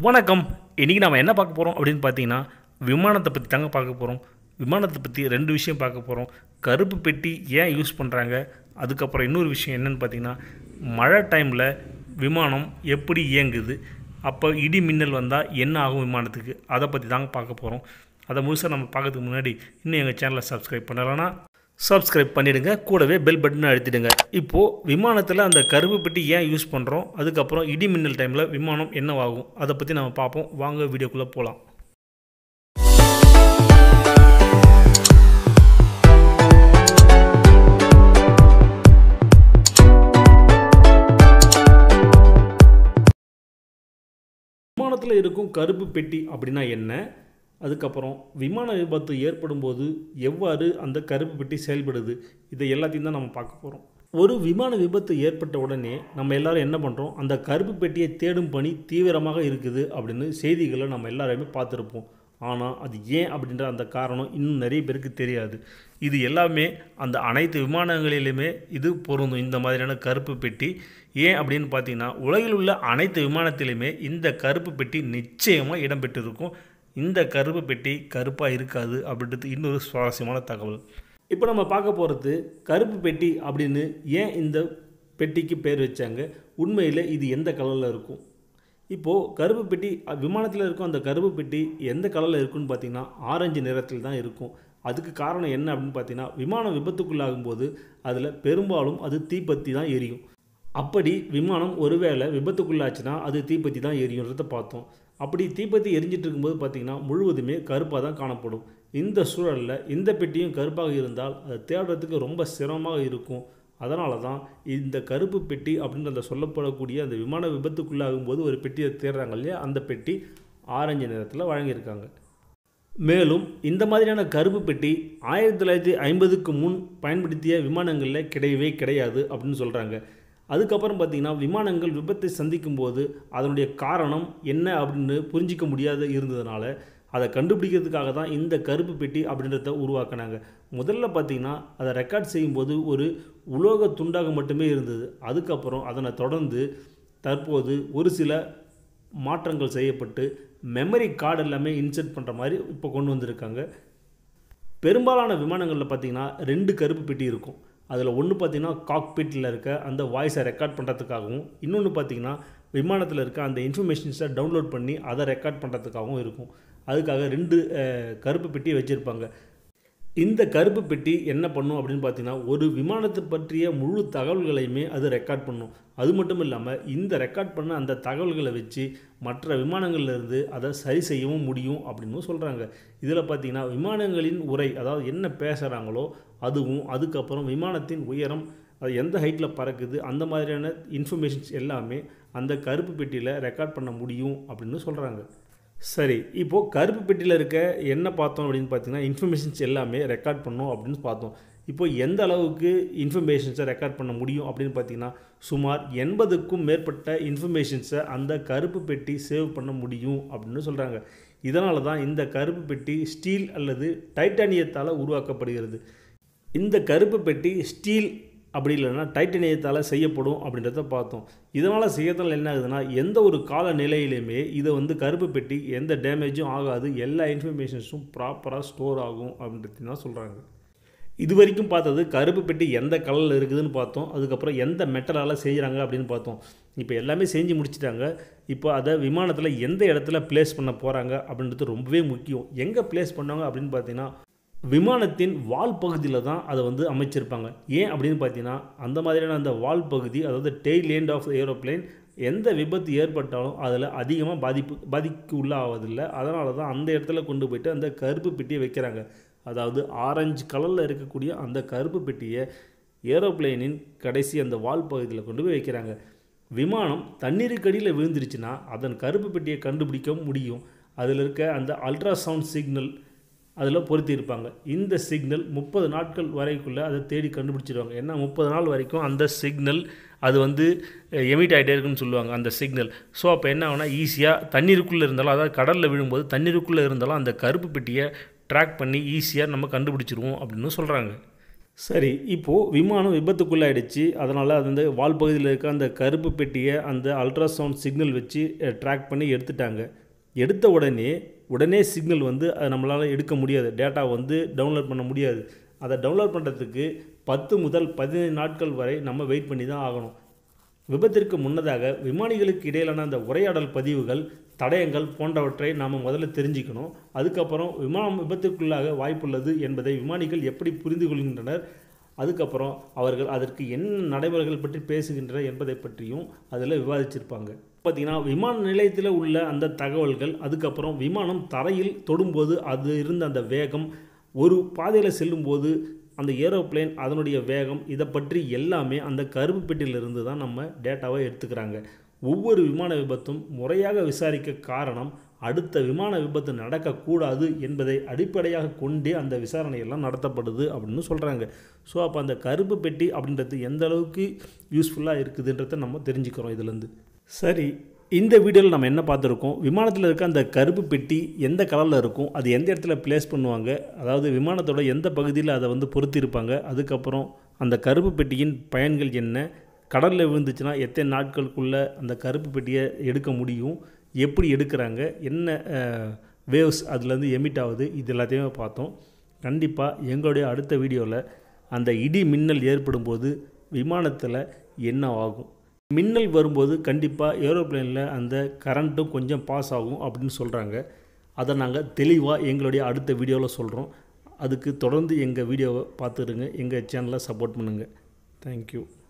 வணக்கம் இன்றைக்கி நம்ம என்ன பார்க்க போகிறோம் அப்படின்னு பார்த்தீங்கன்னா விமானத்தை பற்றி தாங்க பார்க்க போகிறோம் விமானத்தை பற்றி ரெண்டு விஷயம் பார்க்க போகிறோம் கருப்பு பெட்டி ஏன் யூஸ் பண்ணுறாங்க அதுக்கப்புறம் இன்னொரு விஷயம் என்னென்னு பார்த்தீங்கன்னா மழை டைமில் விமானம் எப்படி இயங்குது அப்போ இடி மின்னல் வந்தால் என்ன ஆகும் விமானத்துக்கு அதை பற்றி தாங்க பார்க்க போகிறோம் அதை முழுசாக நம்ம பார்க்கறதுக்கு முன்னாடி இன்னும் எங்கள் சேனலை சப்ஸ்கிரைப் பண்ணலைன்னா சப்ஸ்கிரைப் பண்ணிடுங்க கூடவே பெல் பட்டனை அழுத்திடுங்க இப்போது விமானத்தில் அந்த கருப்பு பெட்டி ஏன் யூஸ் பண்ணுறோம் அதுக்கப்புறம் இடி மின்னல் டைமில் விமானம் என்னவாகும் அதை பற்றி நம்ம பார்ப்போம் வாங்க வீடியோக்குள்ளே போகலாம் விமானத்தில் இருக்கும் கருப்பு பெட்டி அப்படின்னா என்ன அதுக்கப்புறம் விமான விபத்து ஏற்படும் போது எவ்வாறு அந்த கருப்பு பெட்டி செயல்படுது இதை எல்லாத்தையும் தான் நம்ம பார்க்க போகிறோம் ஒரு விமான விபத்து ஏற்பட்ட உடனே நம்ம எல்லாரும் என்ன பண்ணுறோம் அந்த கருப்பு பெட்டியை தேடும் பணி தீவிரமாக இருக்குது அப்படின்னு செய்திகளை நம்ம எல்லாருமே பார்த்துருப்போம் ஆனால் அது ஏன் அப்படின்ற அந்த காரணம் இன்னும் நிறைய பேருக்கு தெரியாது இது எல்லாமே அந்த அனைத்து விமானங்களிலுமே இது பொருந்தும் இந்த மாதிரியான கருப்பு பெட்டி ஏன் அப்படின்னு பார்த்தீங்கன்னா உலகில் உள்ள அனைத்து விமானத்திலுமே இந்த கருப்பு பெட்டி நிச்சயமாக இடம்பெற்றிருக்கும் இந்த கருப்பு பெட்டி கருப்பாக இருக்காது அப்படின்றது இன்னொரு சுவாரஸ்யமான தகவல் இப்போ நம்ம பார்க்க போகிறது கருப்பு பெட்டி அப்படின்னு ஏன் இந்த பெட்டிக்கு பேர் வச்சாங்க உண்மையில் இது எந்த கலரில் இருக்கும் இப்போது கருப்பு பெட்டி அ, விமானத்தில் இருக்கும் அந்த கருப்பு பெட்டி எந்த கலரில் இருக்குன்னு பார்த்தீங்கன்னா ஆரஞ்சு நிறத்தில் தான் இருக்கும் அதுக்கு காரணம் என்ன அப்படின்னு பார்த்தீங்கன்னா விமானம் விபத்துக்குள்ளாகும் போது அதில் பெரும்பாலும் அது தீப்பத்தி தான் எரியும் அப்படி விமானம் ஒருவேளை விபத்துக்குள்ளாச்சுன்னா அது தீப்பத்தி தான் எரியுன்றதை பார்த்தோம் அப்படி தீப்பத்தி எரிஞ்சிட்டு இருக்கும்போது பார்த்தீங்கன்னா முழுவதுமே கருப்பாக தான் காணப்படும் இந்த சூழலில் இந்த பெட்டியும் கருப்பாக இருந்தால் அதை தேடுறதுக்கு ரொம்ப சிரமமாக இருக்கும் அதனால தான் இந்த கருப்பு பெட்டி அப்படின்ற சொல்லப்படக்கூடிய அந்த விமான விபத்துக்குள்ளாகும் போது ஒரு பெட்டியை தேடுறாங்க இல்லையா அந்த பெட்டி ஆரஞ்சு நிறத்தில் வழங்கியிருக்காங்க மேலும் இந்த மாதிரியான கருப்பு பெட்டி ஆயிரத்தி தொள்ளாயிரத்தி ஐம்பதுக்கு முன் பயன்படுத்திய விமானங்களில் கிடையவே கிடையாது அப்படின்னு சொல்கிறாங்க அதுக்கப்புறம் பார்த்திங்கன்னா விமானங்கள் விபத்தை சந்திக்கும் போது அதனுடைய காரணம் என்ன அப்படின்னு புரிஞ்சிக்க முடியாத இருந்ததுனால அதை கண்டுபிடிக்கிறதுக்காக தான் இந்த கருப்பு பெட்டி அப்படின்றத உருவாக்குனாங்க முதல்ல பார்த்திங்கன்னா அதை ரெக்கார்ட் செய்யும்போது ஒரு உலோக துண்டாக மட்டுமே இருந்தது அதுக்கப்புறம் அதனை தொடர்ந்து தற்போது ஒரு சில மாற்றங்கள் செய்யப்பட்டு மெமரி கார்டு எல்லாமே இன்செர்ட் பண்ணுற மாதிரி இப்போ கொண்டு வந்திருக்காங்க பெரும்பாலான விமானங்களில் பார்த்தீங்கன்னா ரெண்டு கருப்பு பெட்டி இருக்கும் அதில் ஒன்று பார்த்தீங்கன்னா காக்பிட்டில் இருக்க அந்த வாய்ஸை ரெக்கார்ட் பண்ணுறதுக்காகவும் இன்னொன்று பார்த்தீங்கன்னா விமானத்தில் இருக்க அந்த இன்ஃபர்மேஷன்ஸை டவுன்லோட் பண்ணி அதை ரெக்கார்ட் பண்ணுறதுக்காகவும் இருக்கும் அதுக்காக ரெண்டு அஹ், கருப்பு பெட்டி வச்சுருப்பாங்க இந்த கருப்பு பெட்டி என்ன பண்ணும் அப்படின்னு பார்த்தீங்கன்னா ஒரு விமானத்தை பற்றிய முழு தகவல்களையுமே அது ரெக்கார்ட் பண்ணும் அது மட்டும் இல்லாமல் இந்த ரெக்கார்ட் பண்ண அந்த தகவல்களை வச்சு மற்ற விமானங்கள்ல இருந்து அதை சரி செய்யவும் முடியும் அப்படின்னு சொல்கிறாங்க இதில் பார்த்தீங்கன்னா விமானங்களின் உரை அதாவது என்ன பேசுகிறாங்களோ அதுவும் அதுக்கப்புறம் விமானத்தின் உயரம் அது எந்த ஹைட்டில் பறக்குது அந்த மாதிரியான இன்ஃபர்மேஷன்ஸ் எல்லாமே அந்த கருப்பு பெட்டியில் ரெக்கார்ட் பண்ண முடியும் அப்படின்னு சொல்கிறாங்க சரி இப்போது கருப்பு பெட்டியில் இருக்க என்ன பார்த்தோம் அப்படின்னு பார்த்தீங்கன்னா இன்ஃபர்மேஷன்ஸ் எல்லாமே ரெக்கார்ட் பண்ணோம் அப்படின்னு பார்த்தோம் இப்போ எந்த அளவுக்கு இன்ஃபர்மேஷன்ஸை ரெக்கார்ட் பண்ண முடியும் அப்படின்னு பார்த்தீங்கன்னா சுமார் எண்பதுக்கும் மேற்பட்ட இன்ஃபர்மேஷன்ஸை அந்த கருப்பு பெட்டி சேவ் பண்ண முடியும் அப்படின்னு சொல்கிறாங்க இதனால தான் இந்த கருப்பு பெட்டி ஸ்டீல் அல்லது டைட்டானியத்தால் உருவாக்கப்படுகிறது இந்த கருப்பு பெட்டி ஸ்டீல் அப்படி இல்லைன்னா டைட்டனியத்தால் செய்யப்படும் அப்படின்றத பார்த்தோம் இதனால் செய்யறதால என்ன ஆகுதுன்னா எந்த ஒரு கால நிலையிலையுமே இதை வந்து கருப்பு பெட்டி எந்த டேமேஜும் ஆகாது எல்லா இன்ஃபர்மேஷன்ஸும் ப்ராப்பராக ஸ்டோர் ஆகும் அப்படின்றது தான் சொல்கிறாங்க இது வரைக்கும் பார்த்தது கருப்பு பெட்டி எந்த கலரில் இருக்குதுன்னு பார்த்தோம் அதுக்கப்புறம் எந்த மெட்டலால் செய்கிறாங்க அப்படின்னு பார்த்தோம் இப்போ எல்லாமே செஞ்சு முடிச்சிட்டாங்க இப்போ அதை விமானத்தில் எந்த இடத்துல ப்ளேஸ் பண்ண போகிறாங்க அப்படின்றது ரொம்பவே முக்கியம் எங்கே ப்ளேஸ் பண்ணாங்க அப்படின்னு பார்த்தீங்கன்னா விமானத்தின் வால் பகுதியில் தான் அதை வந்து அமைச்சிருப்பாங்க ஏன் அப்படின்னு பார்த்தீங்கன்னா அந்த மாதிரியான அந்த வால் பகுதி அதாவது டெய்ல் எண்ட் ஆஃப் ஏரோப்ளேன் எந்த விபத்து ஏற்பட்டாலும் அதில் அதிகமாக பாதிப்பு பாதிக்கு உள்ளாவதில்லை அதனால தான் அந்த இடத்துல கொண்டு போயிட்டு அந்த கருப்பு பெட்டியை வைக்கிறாங்க அதாவது ஆரஞ்சு கலரில் இருக்கக்கூடிய அந்த கருப்பு பெட்டியை ஏரோப்ளேனின் கடைசி அந்த வால் பகுதியில் கொண்டு போய் வைக்கிறாங்க விமானம் தண்ணீருக்கு அடியில் விழுந்துருச்சுன்னா அதன் கருப்பு பெட்டியை கண்டுபிடிக்க முடியும் அதில் இருக்க அந்த அல்ட்ராசவுண்ட் சிக்னல் அதில் பொருத்தி இருப்பாங்க இந்த சிக்னல் முப்பது நாட்கள் வரைக்குள்ளே அதை தேடி கண்டுபிடிச்சிருவாங்க ஏன்னா முப்பது நாள் வரைக்கும் அந்த சிக்னல் அது வந்து எமிட் ஆகிட்டே இருக்குன்னு சொல்லுவாங்க அந்த சிக்னல் ஸோ அப்போ என்ன ஆகுனா ஈஸியாக தண்ணீருக்குள்ளே இருந்தாலும் அதாவது கடலில் விழும்போது தண்ணீருக்குள்ளே இருந்தாலும் அந்த கருப்பு பெட்டியை ட்ராக் பண்ணி ஈஸியாக நம்ம கண்டுபிடிச்சிருவோம் அப்படின்னு சொல்கிறாங்க சரி இப்போது விமானம் விபத்துக்குள்ளாயிடுச்சு அதனால் அது வந்து வால் பகுதியில் இருக்க அந்த கருப்பு பெட்டியை அந்த அல்ட்ராசவுண்ட் சிக்னல் வச்சு ட்ராக் பண்ணி எடுத்துட்டாங்க எடுத்த உடனே உடனே சிக்னல் வந்து அதை நம்மளால் எடுக்க முடியாது டேட்டா வந்து டவுன்லோட் பண்ண முடியாது அதை டவுன்லோட் பண்ணுறதுக்கு பத்து முதல் பதினைந்து நாட்கள் வரை நம்ம வெயிட் பண்ணி தான் ஆகணும் விபத்திற்கு முன்னதாக விமானிகளுக்கு இடையிலான அந்த உரையாடல் பதிவுகள் தடயங்கள் போன்றவற்றை நாம் முதல்ல தெரிஞ்சுக்கணும் அதுக்கப்புறம் விமானம் விபத்துக்குள்ளாக வாய்ப்புள்ளது என்பதை விமானிகள் எப்படி புரிந்து கொள்கின்றனர் அதுக்கப்புறம் அவர்கள் அதற்கு என்ன நடைமுறைகள் பற்றி பேசுகின்றனர் என்பதை பற்றியும் அதில் விவாதிச்சிருப்பாங்க பார்த்திங்கன்னா விமான நிலையத்தில் உள்ள அந்த தகவல்கள் அதுக்கப்புறம் விமானம் தரையில் தொடும்போது அது இருந்த அந்த வேகம் ஒரு பாதையில் செல்லும்போது அந்த ஏரோப்ளேன் அதனுடைய வேகம் இதை பற்றி எல்லாமே அந்த கருப்பு பெட்டியிலிருந்து தான் நம்ம டேட்டாவை எடுத்துக்கிறாங்க ஒவ்வொரு விமான விபத்தும் முறையாக விசாரிக்க காரணம் அடுத்த விமான விபத்து நடக்கக்கூடாது என்பதை அடிப்படையாக கொண்டே அந்த விசாரணையெல்லாம் நடத்தப்படுது அப்படின்னு சொல்கிறாங்க ஸோ அப்போ அந்த கருப்பு பெட்டி அப்படின்றது எந்த அளவுக்கு யூஸ்ஃபுல்லாக இருக்குதுன்றதை நம்ம தெரிஞ்சுக்கிறோம் இதுலேருந்து சரி இந்த வீடியோவில் நம்ம என்ன பார்த்துருக்கோம் விமானத்தில் இருக்க அந்த கருப்பு பெட்டி எந்த கலரில் இருக்கும் அது எந்த இடத்துல ப்ளேஸ் பண்ணுவாங்க அதாவது விமானத்தோட எந்த பகுதியில் அதை வந்து பொருத்தியிருப்பாங்க அதுக்கப்புறம் அந்த கருப்பு பெட்டியின் பயன்கள் என்ன கடலில் விழுந்துச்சுன்னா எத்தனை நாட்களுக்குள்ளே அந்த கருப்பு பெட்டியை எடுக்க முடியும் எப்படி எடுக்கிறாங்க என்ன வேவ்ஸ் அதுலேருந்து எமிட் ஆகுது இது எல்லாத்தையுமே பார்த்தோம் கண்டிப்பாக எங்களுடைய அடுத்த வீடியோவில் அந்த இடி மின்னல் ஏற்படும் போது விமானத்தில் என்ன ஆகும் மின்னல் வரும்போது கண்டிப்பாக ஏரோப்ளேனில் அந்த கரண்ட்டும் கொஞ்சம் பாஸ் ஆகும் அப்படின்னு சொல்கிறாங்க அதை நாங்கள் தெளிவாக எங்களுடைய அடுத்த வீடியோவில் சொல்கிறோம் அதுக்கு தொடர்ந்து எங்கள் வீடியோவை பார்த்துருங்க எங்கள் சேனலை சப்போர்ட் பண்ணுங்கள் தேங்க்யூ